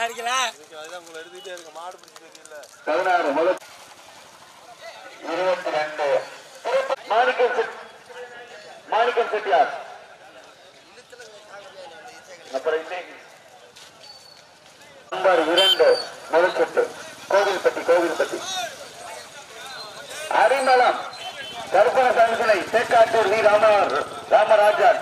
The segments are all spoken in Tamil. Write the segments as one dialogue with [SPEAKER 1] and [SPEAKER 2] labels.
[SPEAKER 1] நல்லா இருக்கீங்களா
[SPEAKER 2] பதினாறு முதல் இருபத்தி ரெண்டு மாணிக்கம் செட்- மாணிக்கம் செட்டியார் அப்புறம் இன்னைக்கு நம்பர் இரண்டு முதல் சுற்று கோவில்பட்டி கோவில்பட்டி அரிமளம் கருப்பண சங்கனை தேக்காட்டூர் வி ராம ராமராஜன்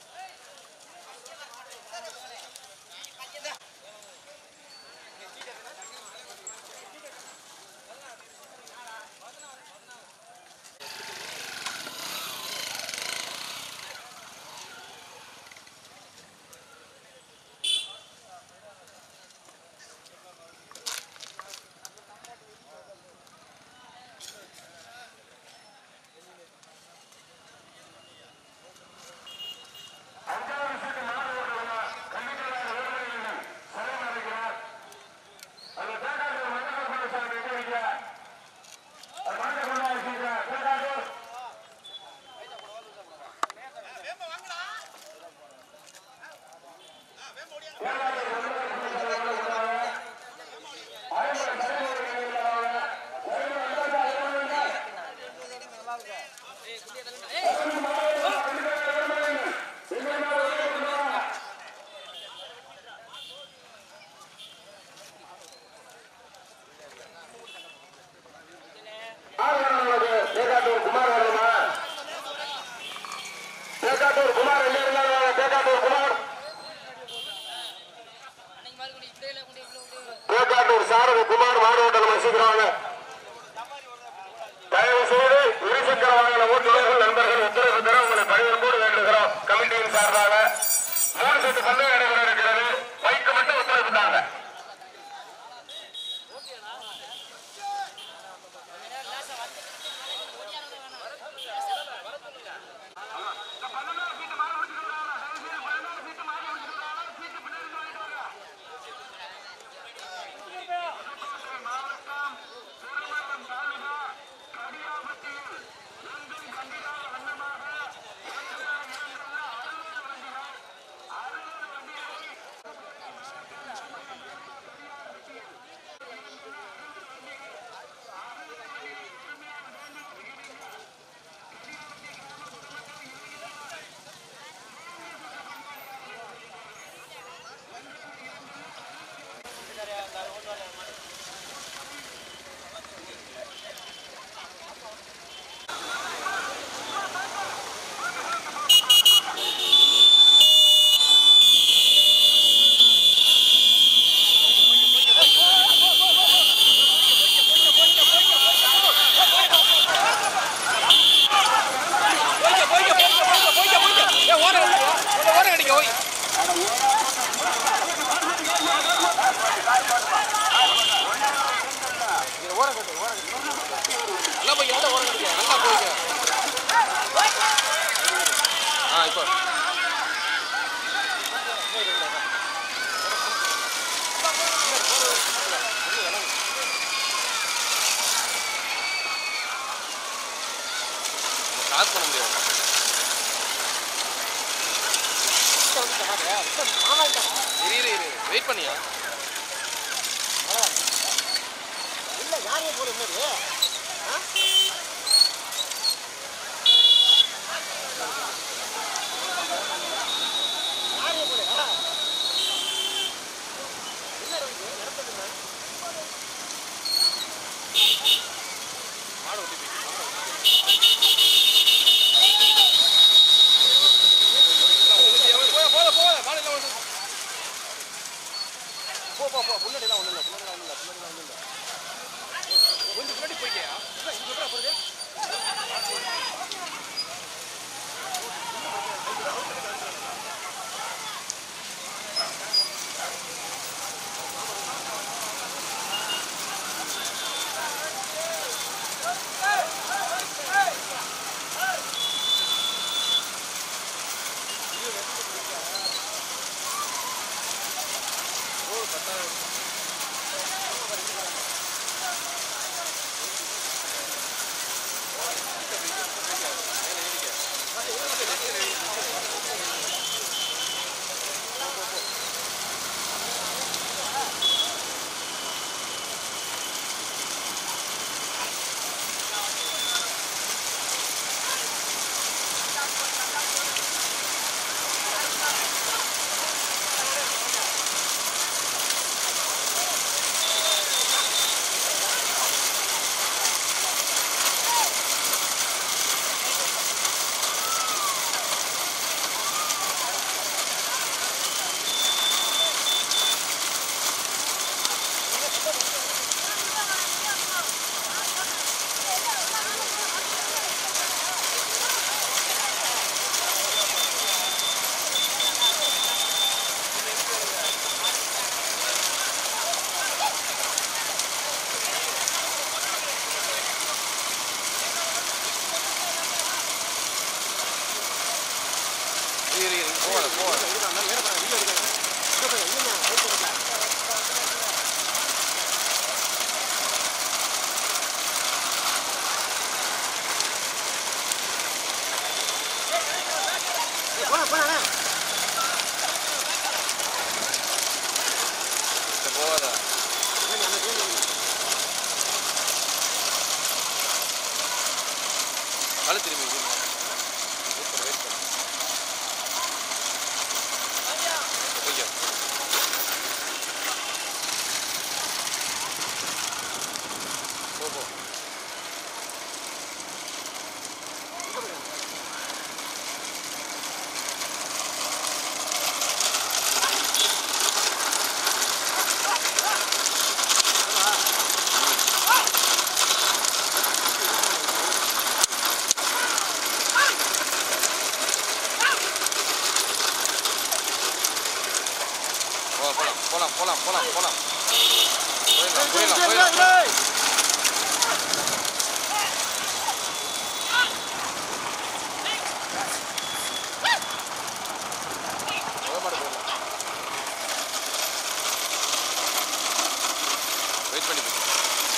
[SPEAKER 2] தேக்காட்டூர் குமார் வருமா தேக்காட்டூர் குமார் எங்க இருந்தாலும் தேக்காட்டூர் குமார் தேக்காட்டூர் சாரதி குமார் மாவட்ட வசிக்கிறாங்க தயவு செய்து இருசக்கர வாகன ஓட்டுநர்கள் நண்பர்கள் ஒத்துழைப்பு தர உங்களை பணிவன்போடு வேண்டுகிறோம் கமிட்டியின் சார்பாக மூணு செட்டு பந்தயம் நடைபெற இருக்கிறது பைக்கு மட்டும் ஒத்துழைப்பு தாங்க
[SPEAKER 3] கிராஸ் பண்ண முடியாது இரு இரு இரு வெயிட் பண்ணியா மாடு ஓட்டி போய் போத போத போத மாடு எல்லாம் வந்து போ போ போ முன்னாடி எல்லாம் ஒண்ணும் இல்ல முன்னாடி எல்லாம் ஒண்ணும் இல்ல முன்னாடி எல்லாம் ஒண்ணும் இல்ல கொஞ்சம் முன்னாடி போயிட்டியா இல்ல இங்க எப்படா போறது இரு இரு போகாத போகாத சரி, போகாத கழு திரும்பி இரு. வெயிட் பண்ணு வெயிட் பண்ணு ஓகே போ போ போலாம் போலாம் போலாம் போலாம் போலாம் போயிடலாம் போயிடலாம் போயிடலாம் முத மாடு போயிடலாம் வெயிட் பண்ணி போய்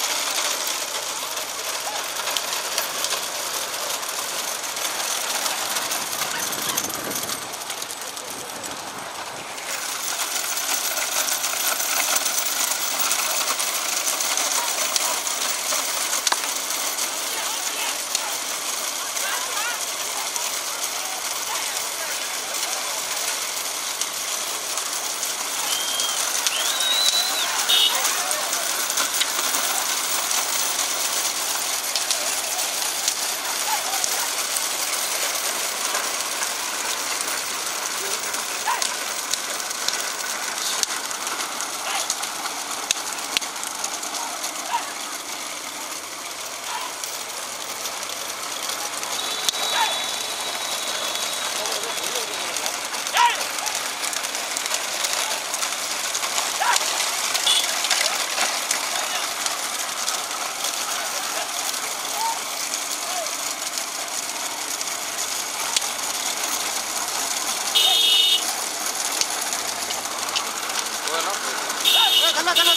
[SPEAKER 3] போயிடலாம் போயிடலாம்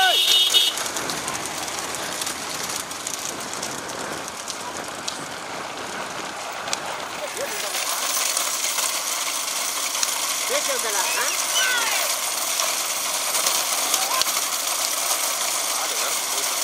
[SPEAKER 3] ஆடு வேற போயிடலாம்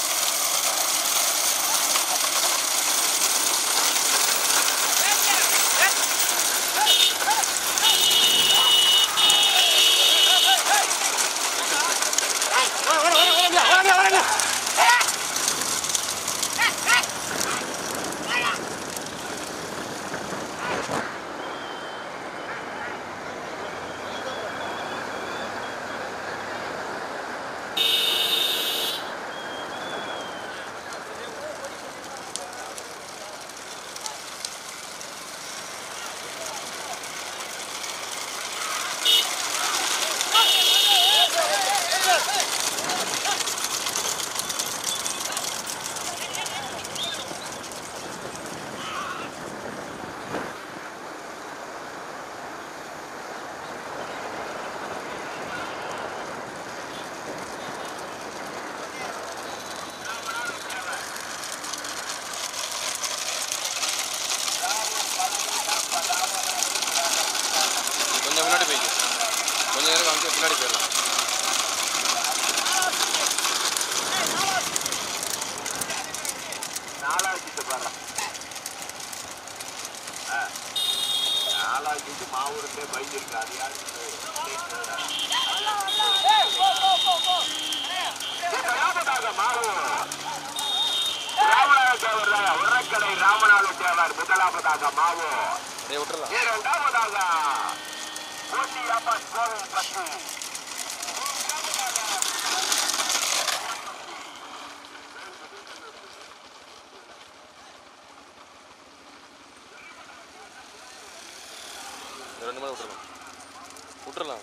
[SPEAKER 3] கொஞ்சம் முன்னாடி போய்க்கு கொஞ்சம் நேரம் காமிச்சு பின்னாடி போயிடலாம்
[SPEAKER 2] நாலாக்கிட்டு பாரு நாலாக்கிட்டு மாவூருக்கே பயந்துருக்கு அது யாருக்கு மாவு ராமநாத தேவர் உரக்கடை ராமநாத தேவர் முதலாவதாக மாவு
[SPEAKER 3] அப்படியே விட்டுறலாம்
[SPEAKER 2] இரண்டாவதாக கோட்டியப்பா கோவில் பத்து
[SPEAKER 3] இந்த ரெண்டு மணி விட்டுறலாம் விட்டுறலாம்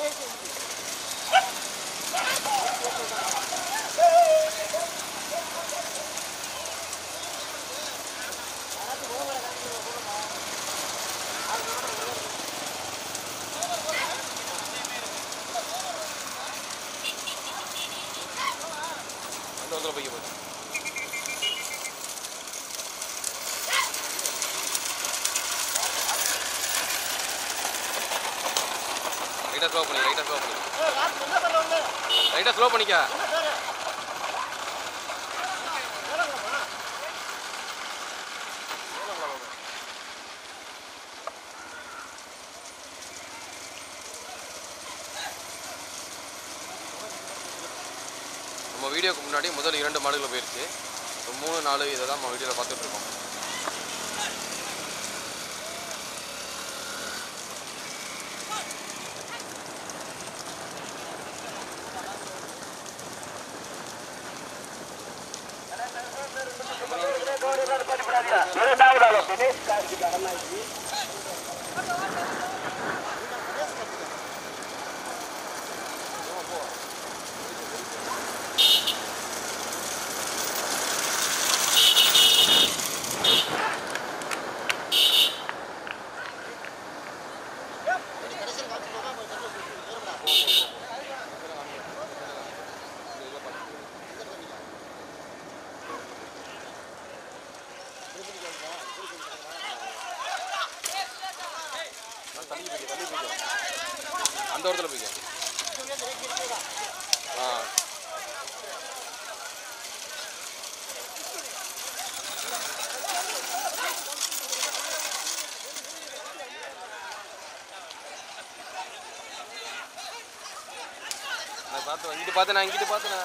[SPEAKER 3] அந்த வந்து போய்க்க போகுது லைட்டாக ஸ்லோ பண்ணி லைட்டாக ஸ்லோ பண்ணி லைட்டாக ஸ்லோ பண்ணிக்க நம்ம வீடியோக்கு முன்னாடி முதல் இரண்டு மாடுகள் போயிடுச்சு இப்போ மூணு நாலு இதை தான் நம்ம வீடியோவில் பார்த்துட்டு இருக்கோம்
[SPEAKER 2] இரண்டாவதாக தினேஷ் கார்த்திக் அரணாஜி
[SPEAKER 3] தள்ளி போய்க்க தள்ளி போய்க்க அந்த இடத்துல போய்க்க ஆ நான் பார்த்தேன் இங்கிட்டு பார்த்தேன் இங்கிட்டு பார்த்தேன்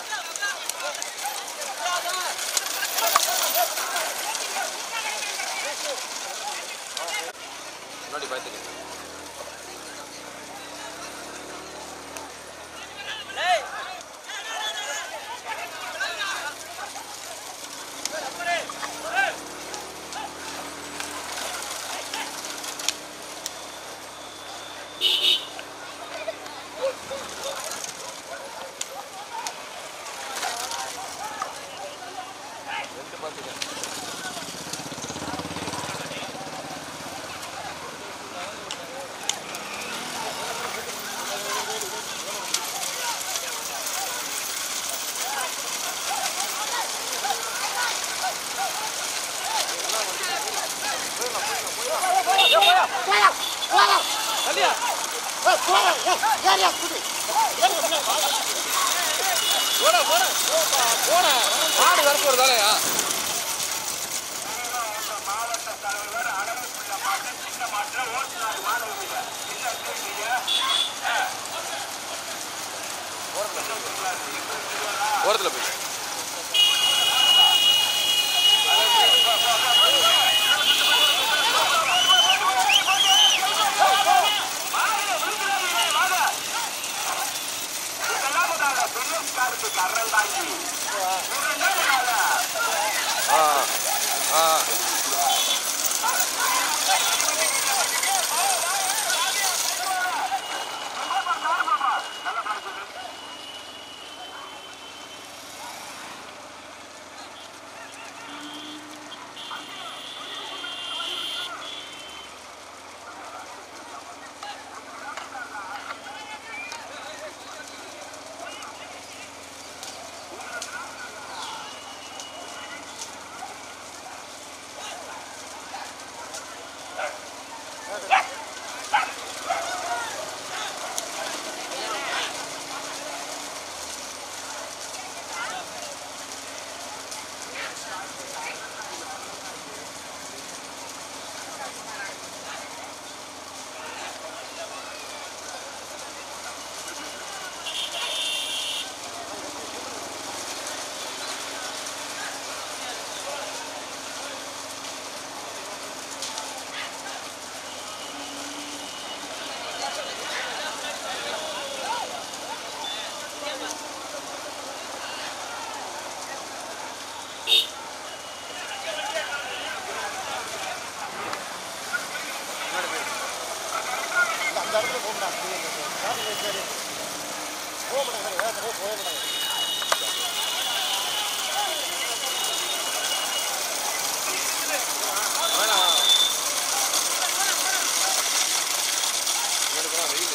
[SPEAKER 3] முன்னாடி பார்த்துக்கேன் ரெண்டு பார்த்துக்கேன் போட போட போட மாடு வரப்பு ஒரு வேலையா
[SPEAKER 2] மாவட்ட தலைவர் அடம்புள்ள மாற்ற சின்ன மாற்ற ஓட்டுநர் மாணவர்கள் என்ன செய்ய
[SPEAKER 3] ஓரத்தில் போய்
[SPEAKER 2] முதலாவதாக தினேஷ் கார்த்திக் அரணாஜி இரண்டாவதாக
[SPEAKER 3] ஆ ஆ வேணாம் இங்க போனா வெயில்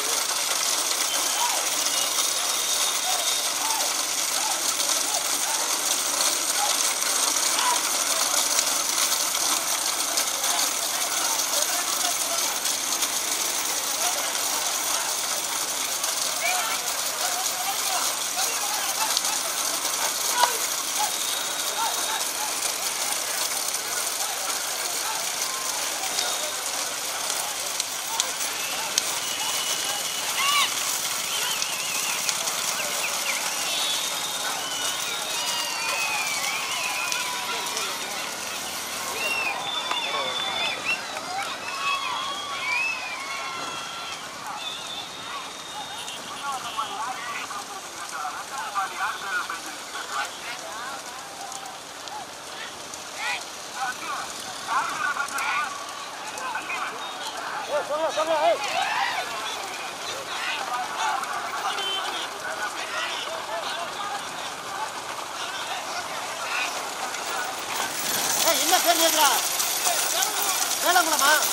[SPEAKER 1] என்ன பேர் கேட்குறா வேளாங்குளமா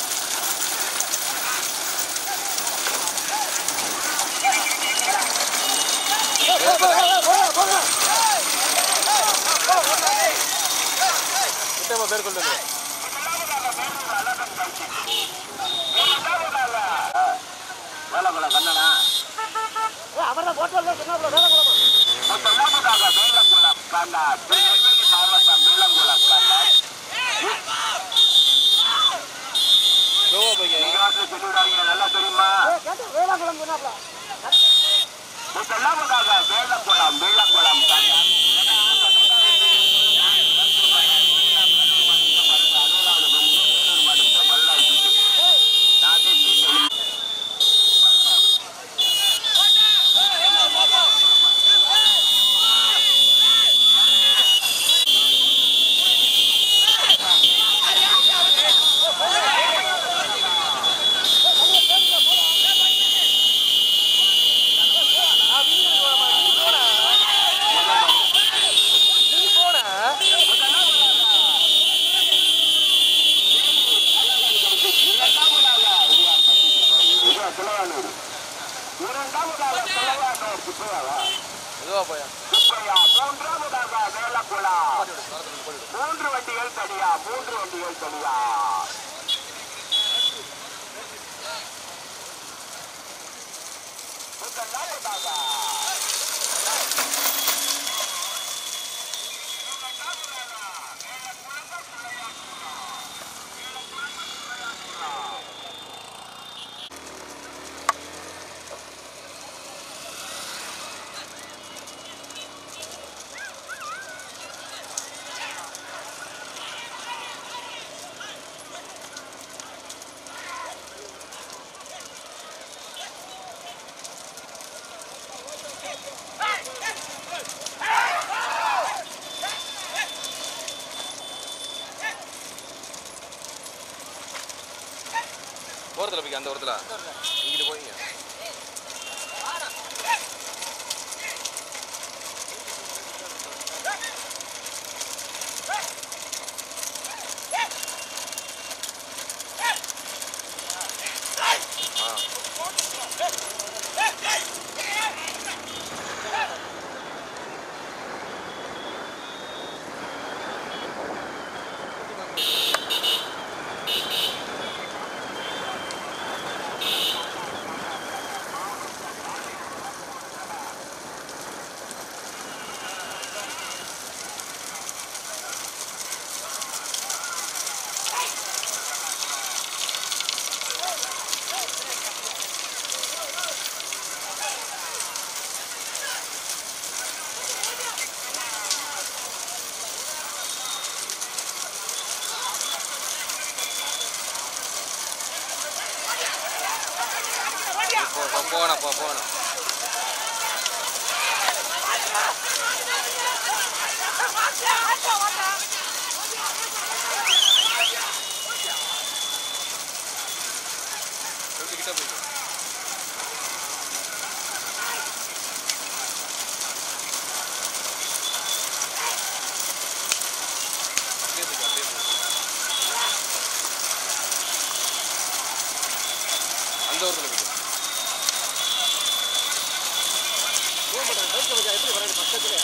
[SPEAKER 3] சுத்தமா பேர் கொண்டு வந்து
[SPEAKER 2] வேலங்குளம் கண்ணனா
[SPEAKER 1] அவர் தான் போட்டோ சொன்னாப்புல வேளாங்குளமா
[SPEAKER 2] முதலாவதாக வேலங்குளம் கண்ணா திருநெல்வேலி மாவட்டம் வேலங்குளம் கண்ணா
[SPEAKER 3] ஸ்லோவா போய்க்க
[SPEAKER 2] நீங்க சொல்லிவிடாதீங்க நல்லா தெரியுமா
[SPEAKER 1] கேட்டா வேளாங்குளம் சொன்னாப்புல
[SPEAKER 2] முதலாவதாக வேலங்குளம் வேலங்குளம் கண்ணா
[SPEAKER 3] நீ போன
[SPEAKER 2] இரண்டாவதாக தலைவானூர் சுப்பையாவா
[SPEAKER 3] மெதுவா போயா
[SPEAKER 2] சுப்பையா மூன்றாவதாக வேலக்குளம்
[SPEAKER 3] பாட்டி விடு மரத்துல போட்டு விடு
[SPEAKER 2] மூன்று வண்டிகள் தனியா மூன்று வண்டிகள் தனியா முதலாவதாக
[SPEAKER 3] ஓரத்தில் போய்க்க அந்த ஓரத்தில் இங்கிட்டு போய்ங்க ஆ போ போ போகணும் போ போகணும் கொஞ்சம் கிட்ட போய்க்க
[SPEAKER 1] மாட்டாங்க பைக் வச்சா எப்படி வராது பக்கத்துலயே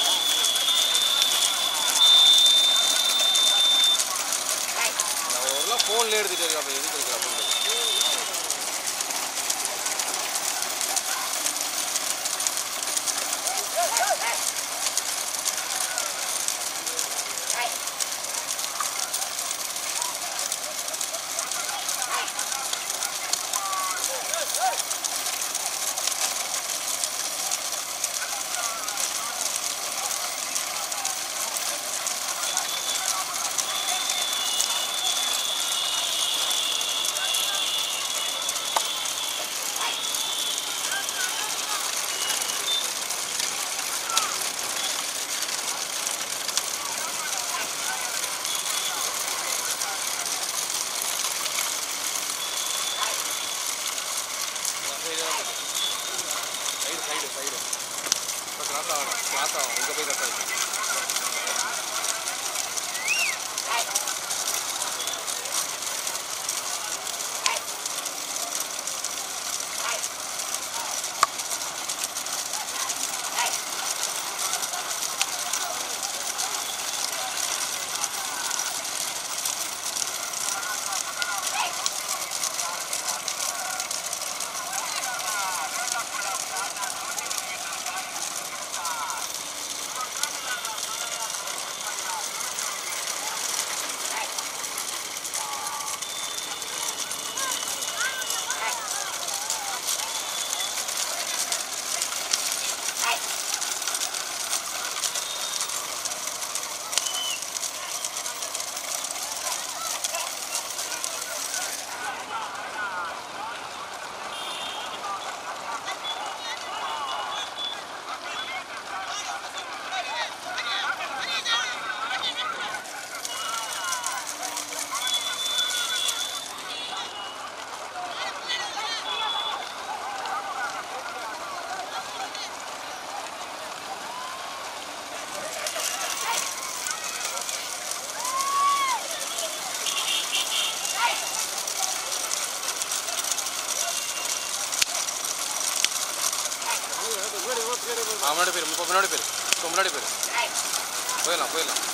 [SPEAKER 3] நான் ஒரு ஃபோன்லேயே எடுத்துகிட்டு இருக்கா அப்போ எதுக்கு இருக்கா அப்படின்னு சைடு சைடு சைடு இப்போ கிராஸ் ஆகணும் கிராஸ் ஆகும் இங்கே போய் கட் ஆகிடும் ஆ முன்னாடி போயிரு இப்போ முன்னாடி போயிரு இப்போ முன்னாடி போயிரு போயிடலாம் போயிடலாம்